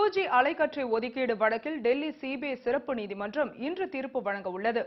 G அலைக்கற்றை ஒதுக்கீடு வழக்கில் டெல்லி சிபிஐ சிறப்பு நீதிமன்றம் இன்று தீர்ப்பு வழங்க உள்ளது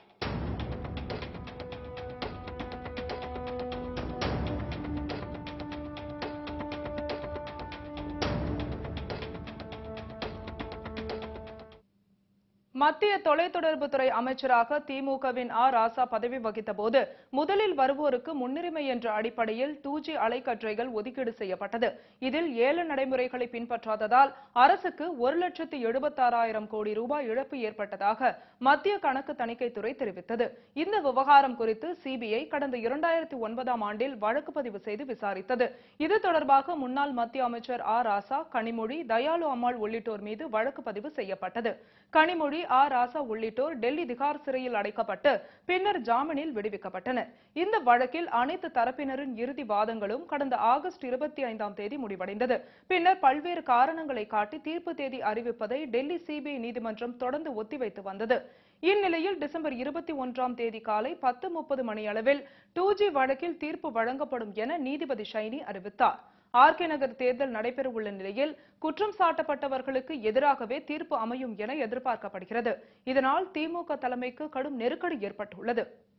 மத்திய தொலைத்தொடர்புத்துறை அமைச்சராக திமுகவின் ஆ ராசா பதவி வகித்த போது முதலில் வருவோருக்கு முன்னுரிமை என்ற அடிப்படையில் டூ ஜி அலைக்கற்றைகள் ஒதுக்கீடு செய்யப்பட்டது இதில் ஏல நடைமுறைகளை பின்பற்றாததால் அரசுக்கு ஒரு லட்சத்து எழுபத்தாறாயிரம் கோடி ரூபாய் இழப்பு ஏற்பட்டதாக மத்திய கணக்கு தணிக்கைத்துறை தெரிவித்தது இந்த விவகாரம் குறித்து சிபிஐ கடந்த இரண்டாயிரத்தி ஒன்பதாம் ஆண்டில் வழக்கு பதிவு செய்து விசாரித்தது இது தொடர்பாக முன்னாள் மத்திய அமைச்சர் ஆ ராசா கனிமொழி தயாளு அம்மாள் உள்ளிட்டோர் மீது வழக்கு பதிவு செய்யப்பட்டது கனிமொழி ஆ ராசா உள்ளிட்டோர் டெல்லி திகார் சிறையில் அடைக்கப்பட்டு பின்னர் ஜாமீனில் விடுவிக்கப்பட்டனர் இந்த வழக்கில் அனைத்து தரப்பினரின் இறுதி வாதங்களும் கடந்த ஆகஸ்ட் இருபத்தி ஐந்தாம் தேதி முடிவடைந்தது பின்னர் பல்வேறு காரணங்களை காட்டி தீர்ப்பு தேதி அறிவிப்பதை டெல்லி சிபிஐ நீதிமன்றம் தொடர்ந்து ஒத்திவைத்து வந்தது இந்நிலையில் டிசம்பர் இருபத்தி ஒன்றாம் தேதி காலை பத்து முப்பது மணியளவில் டூ ஜி வழக்கில் தீர்ப்பு வழங்கப்படும் என நீதிபதி ஷைனி அறிவித்தார் ஆர்கே நகர் தேர்தல் நடைபெறவுள்ள நிலையில் குற்றம் சாட்டப்பட்டவர்களுக்கு எதிராகவே தீர்ப்பு அமையும் என எதிர்பார்க்கப்படுகிறது இதனால் திமுக தலைமைக்கு கடும் நெருக்கடி ஏற்பட்டுள்ளது